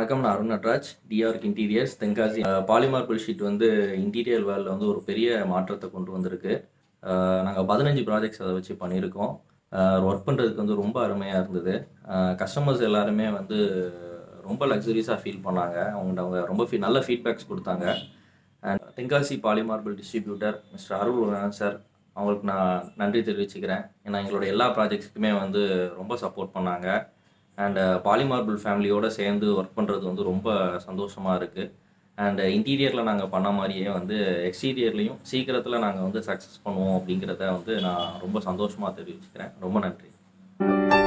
வணக்கம் நான் அருண் நட்ராஜ் டிஆர்க் இன்டீரியர்ஸ் தென்காசி பாலிமார்பிள் ஷீட் வந்து இன்டீரியர் வேர்ல்டில் வந்து ஒரு பெரிய மாற்றத்தை கொண்டு வந்திருக்கு நாங்கள் பதினஞ்சு ப்ராஜெக்ட்ஸ் அதை வச்சு பண்ணியிருக்கோம் ஒர்க் பண்ணுறதுக்கு வந்து ரொம்ப அருமையாக இருந்தது கஸ்டமர்ஸ் எல்லாருமே வந்து ரொம்ப லக்ஸரிஸாக ஃபீல் பண்ணாங்க அவங்க அவங்க ரொம்ப ஃபீ நல்ல ஃபீட்பேக்ஸ் கொடுத்தாங்க and Tenkasi poly marble distributor mister Arul sir அவங்களுக்கு நான் நன்றி தெரிவிச்சுக்கிறேன் ஏன்னா எங்களோட எல்லா ப்ராஜெக்ட்ஸுக்குமே வந்து ரொம்ப சப்போர்ட் பண்ணாங்க அண்ட் பாலிமார்பிள் ஃபேமிலியோடு சேர்ந்து ஒர்க் பண்ணுறது வந்து ரொம்ப சந்தோஷமாக இருக்குது அண்ட் இன்டீரியரில் நாங்கள் பண்ண மாதிரியே வந்து எக்ஸ்டீரியர்லேயும் சீக்கிரத்தில் நாங்கள் வந்து சக்ஸஸ் பண்ணுவோம் அப்படிங்கிறத வந்து நான் ரொம்ப சந்தோஷமாக தெரிவிச்சுக்கிறேன் ரொம்ப நன்றி